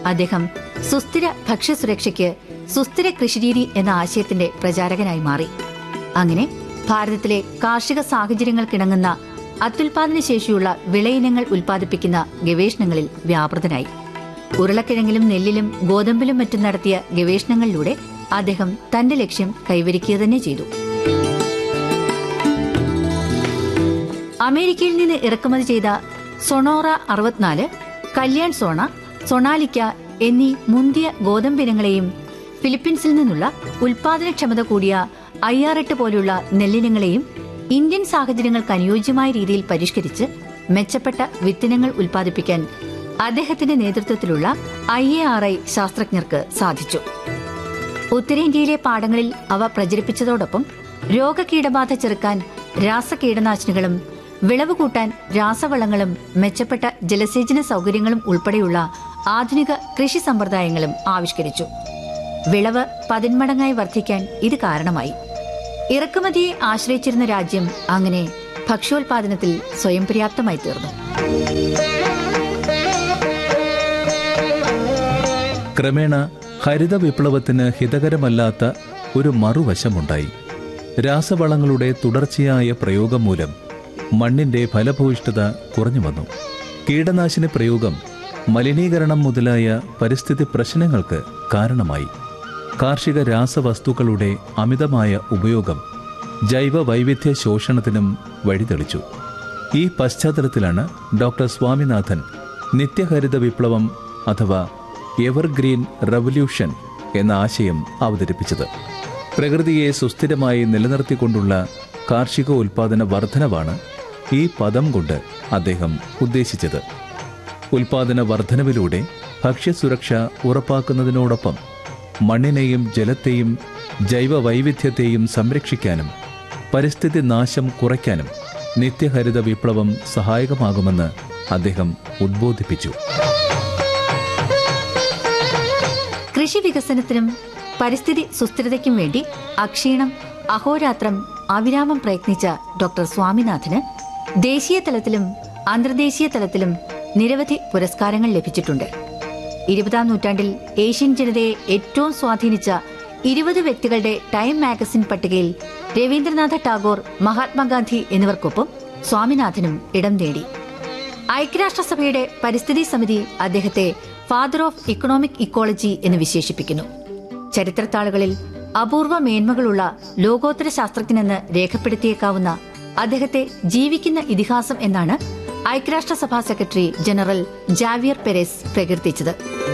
അദ്ദേഹം സുസ്ഥിര ഭക്ഷ്യസുരക്ഷയ്ക്ക് സുസ്ഥിര കൃഷിരീതി എന്ന ആശയത്തിന്റെ പ്രചാരകനായി മാറി അങ്ങനെ ഭാരതത്തിലെ കാർഷിക സാഹചര്യങ്ങൾക്കിണങ്ങുന്ന അത്യുൽപാദന ശേഷിയുള്ള വിളയിനങ്ങൾ ഉൽപ്പാദിപ്പിക്കുന്ന ഗവേഷണങ്ങളിൽ വ്യാപൃതനായി ഉരുളക്കിഴങ്ങിലും നെല്ലിലും ഗോതമ്പിലും മറ്റും നടത്തിയ ഗവേഷണങ്ങളിലൂടെ അദ്ദേഹം തന്റെ ലക്ഷ്യം കൈവരിക്കുക തന്നെ ചെയ്തു അമേരിക്കയിൽ നിന്ന് ഇറക്കുമതി ചെയ്ത സൊണോറ അറുപത്തിനാല് കല്യാൺ സോണ സൊണാലിക്ക എന്നീ മുന്തിയ ഗോതമ്പിനങ്ങളെയും ഫിലിപ്പീൻസിൽ നിന്നുള്ള ഉൽപാദനക്ഷമത കൂടിയ അയ്യാറെട്ട് പോലുള്ള നെല്ലിനങ്ങളെയും ഇന്ത്യൻ സാഹചര്യങ്ങൾക്ക് അനുയോജ്യമായ രീതിയിൽ പരിഷ്കരിച്ച് മെച്ചപ്പെട്ട വിത്തിനങ്ങൾ ഉൽപ്പാദിപ്പിക്കാൻ അദ്ദേഹത്തിന്റെ നേതൃത്വത്തിലുള്ള ഐ എ ആർ ഐ ശാസ്ത്രജ്ഞർക്ക് സാധിച്ചു ഉത്തരേന്ത്യയിലെ പാടങ്ങളിൽ അവ പ്രചരിപ്പിച്ചതോടൊപ്പം രോഗകീടബാധ ചെറുക്കാൻ രാസകീടനാശിനികളും വിളവ് കൂട്ടാൻ രാസവളങ്ങളും മെച്ചപ്പെട്ട ജലസേചന സൗകര്യങ്ങളും ഉൾപ്പെടെയുള്ള ആധുനിക കൃഷി സമ്പ്രദായങ്ങളും ആവിഷ്കരിച്ചു വിളവ് പതിന്മടങ്ങായി വർദ്ധിക്കാൻ ഇത് കാരണമായി ഇറക്കുമതിയെ ആശ്രയിച്ചിരുന്ന രാജ്യം അങ്ങനെ ഭക്ഷ്യോൽപാദനത്തിൽ സ്വയം പര്യാപ്തമായി തീർന്നു ക്രമേണ ഹരിത വിപ്ലവത്തിന് ഹിതകരമല്ലാത്ത ഒരു മറുവശമുണ്ടായി രാസവളങ്ങളുടെ തുടർച്ചയായ പ്രയോഗം മൂലം മണ്ണിന്റെ ഫലഭൂയിഷ്ഠത കുറഞ്ഞു വന്നു കീടനാശിനി പ്രയോഗം മലിനീകരണം മുതലായ പരിസ്ഥിതി പ്രശ്നങ്ങൾക്ക് കാരണമായി കാർഷിക രാസവസ്തുക്കളുടെ അമിതമായ ഉപയോഗം ജൈവ വൈവിധ്യ ശോഷണത്തിനും വഴിതെളിച്ചു ഈ പശ്ചാത്തലത്തിലാണ് ഡോക്ടർ സ്വാമിനാഥൻ നിത്യഹരിത വിപ്ലവം അഥവാ എവർഗ്രീൻ റവല്യൂഷൻ എന്ന ആശയം അവതരിപ്പിച്ചത് പ്രകൃതിയെ സുസ്ഥിരമായി നിലനിർത്തിക്കൊണ്ടുള്ള കാർഷിക ഉൽപാദന വർധനവാണ് ഈ പദം കൊണ്ട് അദ്ദേഹം ഉദ്ദേശിച്ചത് ഉൽപാദന വർധനവിലൂടെ ഭക്ഷ്യസുരക്ഷ ഉറപ്പാക്കുന്നതിനോടൊപ്പം മണ്ണിനെയും ജലത്തെയും ജൈവ വൈവിധ്യത്തെയും സംരക്ഷിക്കാനും പരിസ്ഥിതി നാശം കുറയ്ക്കാനും നിത്യഹരിത വിപ്ലവം സഹായകമാകുമെന്ന് അദ്ദേഹം ഉദ്ബോധിപ്പിച്ചു കൃഷി വികസനത്തിനും പരിസ്ഥിതി സുസ്ഥിരതയ്ക്കും വേണ്ടി അക്ഷീണം അഹോരാത്രം അവിരാമം പ്രയത്നിച്ച ഡോക്ടർ സ്വാമിനാഥന് ദേശീയ തലത്തിലും അന്തർദേശീയ തലത്തിലും നിരവധി പുരസ്കാരങ്ങൾ ലഭിച്ചിട്ടുണ്ട് ഇരുപതാം നൂറ്റാണ്ടിൽ ഏഷ്യൻ ജനതയെ ഏറ്റവും സ്വാധീനിച്ച ഇരുപത് വ്യക്തികളുടെ ടൈം മാഗസിൻ പട്ടികയിൽ രവീന്ദ്രനാഥ ടാഗോർ മഹാത്മാഗാന്ധി എന്നിവർക്കൊപ്പം സ്വാമിനാഥനും ഇടം നേടി ഐക്യരാഷ്ട്രസഭയുടെ പരിസ്ഥിതി സമിതി അദ്ദേഹത്തെ ഫാദർ ഓഫ് ഇക്കണോമിക് ഇക്കോളജി എന്ന് വിശേഷിപ്പിക്കുന്നു ചരിത്രത്താളുകളിൽ അപൂർവ മേന്മകളുള്ള ലോകോത്തര ശാസ്ത്രജ്ഞനെന്ന് രേഖപ്പെടുത്തിയേക്കാവുന്ന അദ്ദേഹത്തെ ജീവിക്കുന്ന ഇതിഹാസം എന്നാണ് ഐക്യരാഷ്ട്രസഭാ സെക്രട്ടറി ജനറൽ ജാവിയർ പെരേസ് പ്രകീർത്തിച്ചത്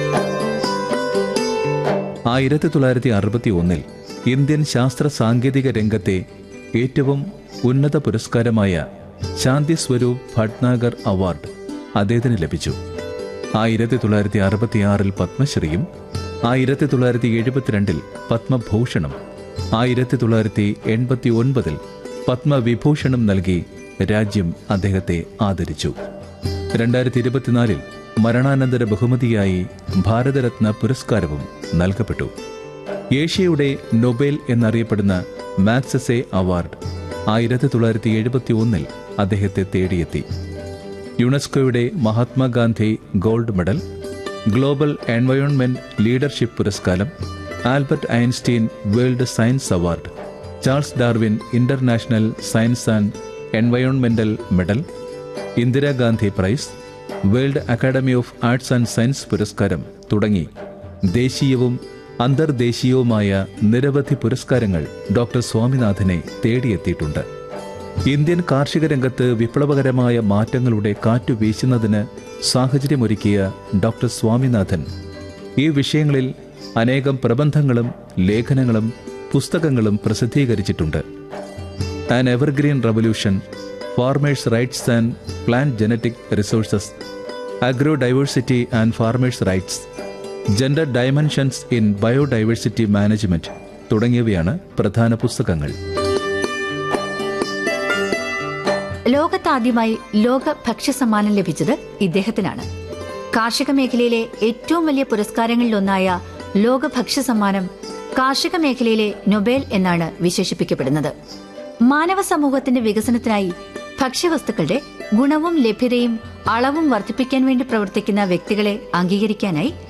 ആയിരത്തി തൊള്ളായിരത്തി അറുപത്തി ഒന്നിൽ ഇന്ത്യൻ ശാസ്ത്ര സാങ്കേതിക രംഗത്തെ ഏറ്റവും ഉന്നത പുരസ്കാരമായ ശാന്തി സ്വരൂപ് ഭട്നാഗർ അവാർഡ് അദ്ദേഹത്തിന് ലഭിച്ചു ആയിരത്തി തൊള്ളായിരത്തി അറുപത്തിയാറിൽ പത്മശ്രീയും ആയിരത്തി തൊള്ളായിരത്തി എഴുപത്തിരണ്ടിൽ പത്മഭൂഷണം ആയിരത്തി തൊള്ളായിരത്തി എൺപത്തി ഒൻപതിൽ പത്മവിഭൂഷണം നൽകി രാജ്യം അദ്ദേഹത്തെ ആദരിച്ചു രണ്ടായിരത്തി ഇരുപത്തിനാലിൽ മരണാനന്തര ബഹുമതിയായി ഭാരതരത്ന പുരസ്കാരവും നൽകപ്പെട്ടു ഏഷ്യയുടെ നൊബേൽ എന്നറിയപ്പെടുന്ന മാക്സസെ അവാർഡ് ആയിരത്തി തൊള്ളായിരത്തി എഴുപത്തി ഒന്നിൽ അദ്ദേഹത്തെ തേടിയെത്തി യുനെസ്കോയുടെ Mahatma Gandhi gold medal global environment leadership പുരസ്കാരം Albert Einstein world science award Charles Darwin international science and എൻവയോൺമെന്റൽ medal Indira Gandhi prize world academy of arts and science പുരസ്കാരം തുടങ്ങി ദേശീയവും അന്തർദേശീയവുമായ നിരവധി പുരസ്കാരങ്ങൾ ഡോക്ടർ സ്വാമിനാഥനെ തേടിയെത്തിയിട്ടുണ്ട് ഇന്ത്യൻ കാർഷിക രംഗത്ത് വിപ്ലവകരമായ മാറ്റങ്ങളുടെ കാറ്റു വീശുന്നതിന് സാഹചര്യമൊരുക്കിയ ഡോക്ടർ സ്വാമിനാഥൻ ഈ വിഷയങ്ങളിൽ അനേകം പ്രബന്ധങ്ങളും ലേഖനങ്ങളും പുസ്തകങ്ങളും പ്രസിദ്ധീകരിച്ചിട്ടുണ്ട് an evergreen revolution farmers rights and plant genetic resources agro diversity and farmers rights gender dimensions in biodiversity management തുടങ്ങിയവയാണ് പ്രധാന പുസ്തകങ്ങൾ ലോകത്താദ്യമായി ലോക ഭക്ഷ്യ സമ്മാനം ലഭിച്ചത് ഇദ്ദേഹത്തിനാണ് കാർഷിക മേഖലയിലെ ഏറ്റവും വലിയ പുരസ്കാരങ്ങളിലൊന്നായ ലോക ഭക്ഷ്യ സമ്മാനം കാർഷിക മേഖലയിലെ നൊബേൽ എന്നാണ് വിശേഷിപ്പിക്കപ്പെടുന്നത് മാനവ സമൂഹത്തിന്റെ വികസനത്തിനായി ഭക്ഷ്യവസ്തുക്കളുടെ ഗുണവും ലഭ്യതയും അളവും വർദ്ധിപ്പിക്കാൻ വേണ്ടി പ്രവർത്തിക്കുന്ന വ്യക്തികളെ അംഗീകരിക്കാനായി